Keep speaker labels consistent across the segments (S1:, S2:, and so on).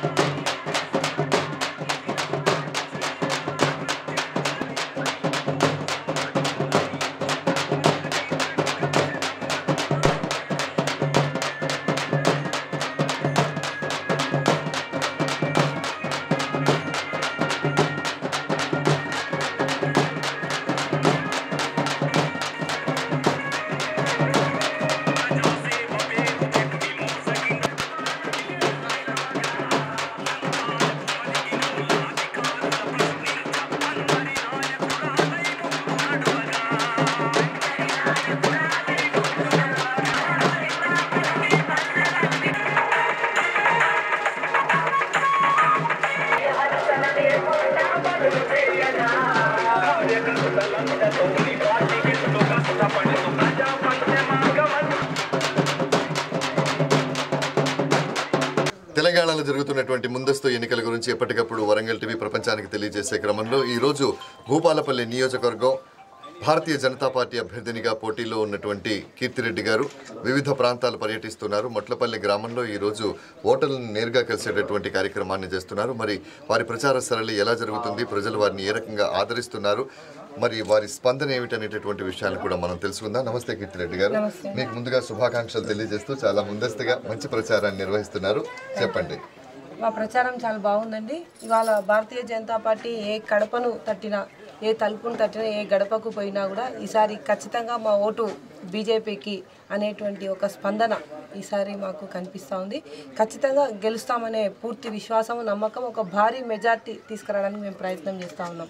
S1: తెలంగాణలో జరుగుతున్నటువంటి ముందస్తు ఎన్నికల గురించి ఎప్పటికప్పుడు వరంగల్ టీవీ ప్రపంచానికి తెలియజేసే క్రమంలో ఈ రోజు భూపాలపల్లి నియోజకవర్గం భారతీయ జనతా పార్టీ అభ్యర్థినిగా పోటీలో ఉన్నటువంటి కీర్తిరెడ్డి గారు వివిధ ప్రాంతాలు పర్యటిస్తున్నారు మొట్లపల్లి గ్రామంలో ఈ రోజు ఓటర్లను నేరుగా కలిసేటటువంటి కార్యక్రమాన్ని చేస్తున్నారు మరి వారి ప్రచార సరళి ఎలా జరుగుతుంది ప్రజలు వారిని ఏ రకంగా ఆదరిస్తున్నారు మరి వారి స్పందన ఏమిటనేటటువంటి విషయాలను కూడా మనం తెలుసుకుందాం నమస్తే కీర్తిరెడ్డి గారు మీకు ముందుగా శుభాకాంక్షలు తెలియజేస్తూ చాలా ముందస్తుగా మంచి ప్రచారాన్ని నిర్వహిస్తున్నారు చెప్పండి
S2: మా ప్రచారం చాలా బాగుందండి ఇవాళ భారతీయ జనతా పార్టీ ఏ కడపను తట్టినా ఏ తలుపును తట్టినా ఏ గడపకు పోయినా కూడా ఈసారి ఖచ్చితంగా మా ఓటు బీజేపీకి అనేటువంటి ఒక స్పందన ఈసారి మాకు కనిపిస్తూ ఉంది ఖచ్చితంగా గెలుస్తామనే పూర్తి విశ్వాసం నమ్మకం ఒక భారీ మెజార్టీ తీసుకురావడానికి మేము ప్రయత్నం చేస్తూ ఉన్నాం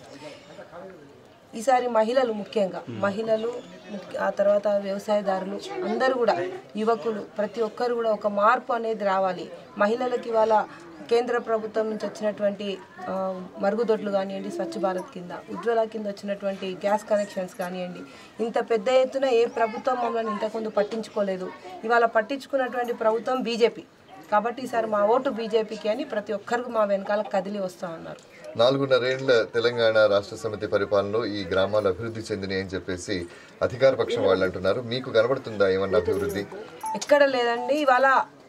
S2: ఈసారి మహిళలు ముఖ్యంగా మహిళలు ముఖ్య- ఆ తర్వాత వ్యవసాయదారులు అందరూ కూడా యువకులు ప్రతి ఒక్కరు కూడా ఒక మార్పు అనేది రావాలి మహిళలకి ఇవాళ కేంద్ర ప్రభుత్వం నుంచి వచ్చినటువంటి ఆ, మరుగుదొడ్లు కానివ్వండి స్వచ్ఛ భారత్ కింద ఉజ్వల కింద వచ్చినటువంటి గ్యాస్ కనెక్షన్స్ కానివ్వండి ఇంత పెద్ద ఎత్తున ఏ ప్రభుత్వం మమ్మల్ని ఇంతకుముందు పట్టించుకోలేదు ఇవాళ పట్టించుకున్నటువంటి ప్రభుత్వం బీజేపీ కాబట్టి ఈసారి మా ఓటు బీజేపీకి అని ప్రతి ఒక్కరికి మా వెనకాల కదిలి వస్తూ ఉన్నారు
S1: నాలుగున్నరేండ్ల తెలంగాణ రాష్ట్ర సమితి పరిపాలనలో ఈ గ్రామాలు అభివృద్ధి చెందినాయి అని చెప్పేసి అధికార పక్షం వాళ్ళు అంటున్నారు మీకు కనబడుతుందా ఏమన్నా అభివృద్ధి
S2: ఎక్కడ లేదండి ఇవాళ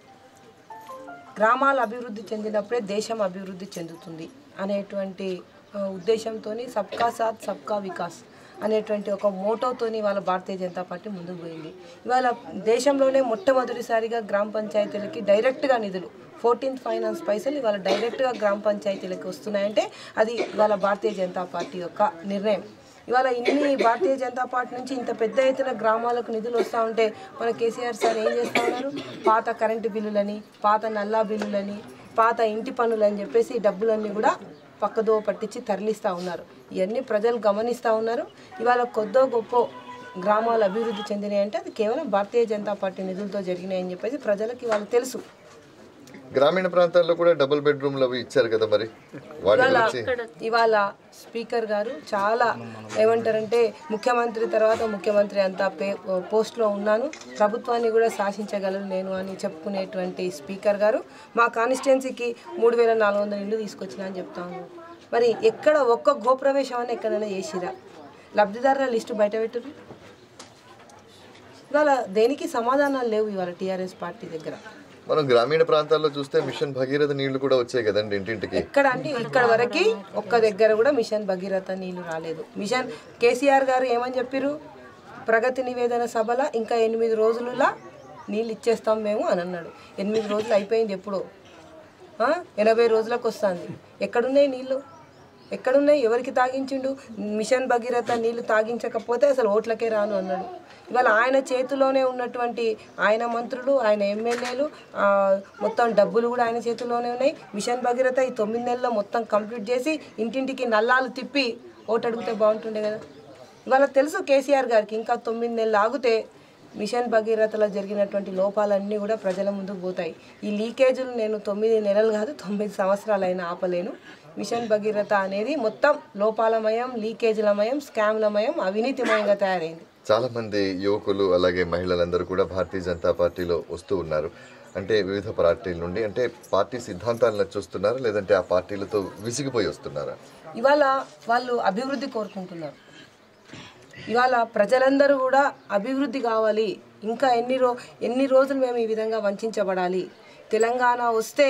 S2: గ్రామాలు అభివృద్ధి చెందినప్పుడే దేశం అభివృద్ధి చెందుతుంది అనేటువంటి ఆ, ఉద్దేశంతోని సబ్కా సాత్ సబ్కా వికాస్ అనేటువంటి ఒక మోటోతోని ఇవాళ భారతీయ జనతా పార్టీ ముందుకు పోయింది ఇవాళ దేశంలోనే మొట్టమొదటిసారిగా గ్రామ పంచాయతీలకి డైరెక్ట్గా నిధులు ఫోర్టీన్త్ ఫైనాన్స్ పైసలు ఇవాళ డైరెక్ట్గా గ్రామ పంచాయతీలకు వస్తున్నాయంటే అది ఇవాళ భారతీయ జనతా పార్టీ యొక్క నిర్ణయం ఇవాళ ఇన్ని భారతీయ జనతా పార్టీ నుంచి ఇంత పెద్ద ఎత్తున గ్రామాలకు నిధులు వస్తూ ఉంటే మన కేసీఆర్ సార్ ఏం చేస్తూ ఉన్నారు పాత కరెంటు బిల్లులని పాత నల్లా బిల్లులని పాత ఇంటి పనులు అని చెప్పేసి ఈ డబ్బులన్నీ కూడా పక్కదో పట్టించి తరలిస్తూ ఉన్నారు ఇవన్నీ ప్రజలు గమనిస్తూ ఉన్నారు ఇవాళ కొద్దో గొప్ప గ్రామాలు అభివృద్ధి చెందినాయి అంటే అది కేవలం భారతీయ జనతా పార్టీ నిధులతో జరిగినాయి అని చెప్పేసి ప్రజలకు ఇవాళ తెలుసు
S1: గ్రామీణ ప్రాంతాల్లో కూడా డబుల్ బెడ్రూమ్లు అవి ఇచ్చారు కదా మరి వాటి
S2: ఇవాళ
S1: గురించి
S2: ఇవాళ స్పీకర్ గారు చాలా ఏమంటారంటే ముఖ్యమంత్రి తర్వాత ముఖ్యమంత్రి అంతా పే పోస్ట్లో ఉన్నాను ప్రభుత్వాన్ని కూడా శాసించగలను నేను అని చెప్పుకునేటువంటి స్పీకర్ గారు మా కాన్స్టిట్యున్సీకి మూడు వేల నాలుగు వందల ఇల్లు తీసుకొచ్చిన అని చెప్తా ఉన్నారు మరి ఎక్కడ ఒక్క గోప్రవేశం అని ఎక్కడైనా చేసిరా లబ్ధిదారుల లిస్టు బయట పెట్టరు ఇవాళ దేనికి సమాధానాలు లేవు ఇవాళ టీఆర్ఎస్ పార్టీ దగ్గర
S1: మనం గ్రామీణ ప్రాంతాల్లో చూస్తే మిషన్ భగీరథ నీళ్లు కూడా వచ్చాయి కదండి ఇంటింటికి
S2: ఎక్కడ అంటే ఇక్కడ వరకు ఒక్క దగ్గర కూడా మిషన్ భగీరథ నీళ్లు రాలేదు మిషన్ కేసీఆర్ గారు ఏమని చెప్పారు ప్రగతి నివేదన సభల ఇంకా ఎనిమిది రోజులలో నీళ్ళు ఇచ్చేస్తాం మేము అని అన్నాడు ఎనిమిది రోజులు అయిపోయింది ఎప్పుడో ఆ? ఎనభై రోజులకు వస్తుంది ఎక్కడున్నాయి నీళ్ళు ఎక్కడున్నాయి ఎవరికి తాగించిండు మిషన్ భగీరథ నీళ్లు తాగించకపోతే అసలు ఓట్లకే రాను అన్నాడు ఇవాళ ఆయన చేతిలోనే ఉన్నటువంటి ఆయన మంత్రులు ఆయన ఎమ్మెల్యేలు ఆ, మొత్తం డబ్బులు కూడా ఆయన చేతిలోనే ఉన్నాయి మిషన్ భగీరథ ఈ తొమ్మిది నెలల్లో మొత్తం కంప్లీట్ చేసి ఇంటింటికి నల్లాలు తిప్పి ఓటు అడిగితే బాగుంటుండే కదా ఇవాళ తెలుసు కేసీఆర్ గారికి ఇంకా తొమ్మిది నెలలు ఆగితే మిషన్ భగీరథలో జరిగినటువంటి లోపాలన్నీ కూడా ప్రజల ముందుకు పోతాయి ఈ లీకేజీలు నేను తొమ్మిది నెలలు కాదు తొమ్మిది సంవత్సరాలైనా ఆపలేను మిషన్ భగీరథ అనేది మొత్తం లోపాలమయం లీకేజీలమయం స్కామ్లమయం అవినీతిమయంగా తయారైంది
S1: చాలా మంది యువకులు అలాగే మహిళలందరూ కూడా భారతీయ జనతా పార్టీలో వస్తూ ఉన్నారు అంటే వివిధ పార్టీల నుండి అంటే పార్టీ సిద్ధాంతాలను నచ్చొస్తున్నారా లేదంటే ఆ పార్టీలతో విసిగిపోయి వస్తున్నారా
S2: ఇవాళ వాళ్ళు అభివృద్ధి కోరుకుంటున్నారు ఇవాళ ప్రజలందరూ కూడా అభివృద్ధి కావాలి ఇంకా ఎన్ని రో ఎన్ని రోజులు మేము ఈ విధంగా వంచబడాలి తెలంగాణ వస్తే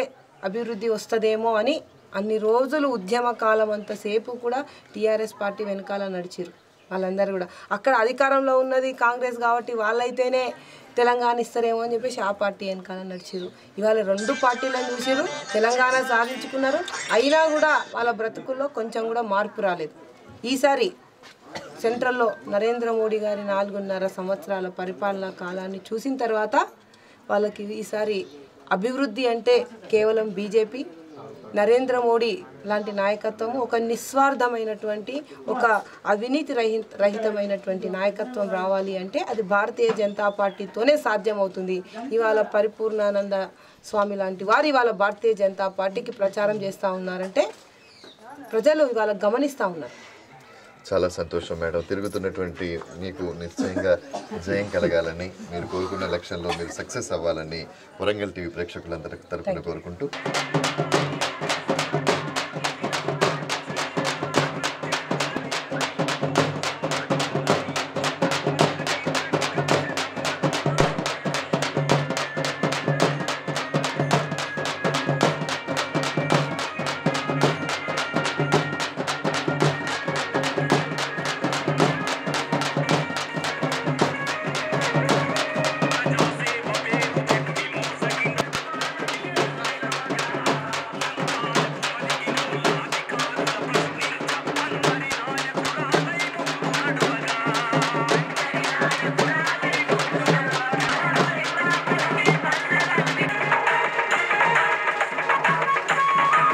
S2: అభివృద్ధి వస్తుందేమో అని అన్ని రోజులు ఉద్యమ కాలం అంతసేపు కూడా టీఆర్ఎస్ పార్టీ వెనకాల నడిచిరు వాళ్ళందరూ కూడా అక్కడ అధికారంలో ఉన్నది కాంగ్రెస్ కాబట్టి వాళ్ళైతేనే తెలంగాణ ఇస్తారేమో అని చెప్పేసి ఆ పార్టీ వెనకాల నడిచిరు ఇవాళ రెండు పార్టీలను చూసిరు తెలంగాణ సాధించుకున్నారు అయినా కూడా వాళ్ళ బ్రతుకుల్లో కొంచెం కూడా మార్పు రాలేదు ఈసారి సెంట్రల్లో నరేంద్ర మోడీ గారి నాలుగున్నర సంవత్సరాల పరిపాలనా కాలాన్ని చూసిన తర్వాత వాళ్ళకి ఈసారి అభివృద్ధి అంటే కేవలం బీజేపీ నరేంద్ర మోడీ లాంటి నాయకత్వం ఒక నిస్వార్థమైనటువంటి ఒక అవినీతి రహి రహితమైనటువంటి నాయకత్వం రావాలి అంటే అది భారతీయ జనతా పార్టీతోనే సాధ్యమవుతుంది ఇవాళ పరిపూర్ణానంద స్వామి లాంటి వారు ఇవాళ భారతీయ జనతా పార్టీకి ప్రచారం చేస్తూ ఉన్నారంటే ప్రజలు ఇవాళ గమనిస్తూ ఉన్నారు
S1: చాలా సంతోషం మేడం తిరుగుతున్నటువంటి మీకు నిశ్చయంగా జయం కలగాలని మీరు కోరుకున్న లక్ష్యంలో మీరు సక్సెస్ అవ్వాలని వరంగల్ టీవీ ప్రేక్షకులందరి తరపున కోరుకుంటూ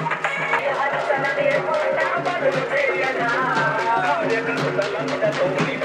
S3: Thank you.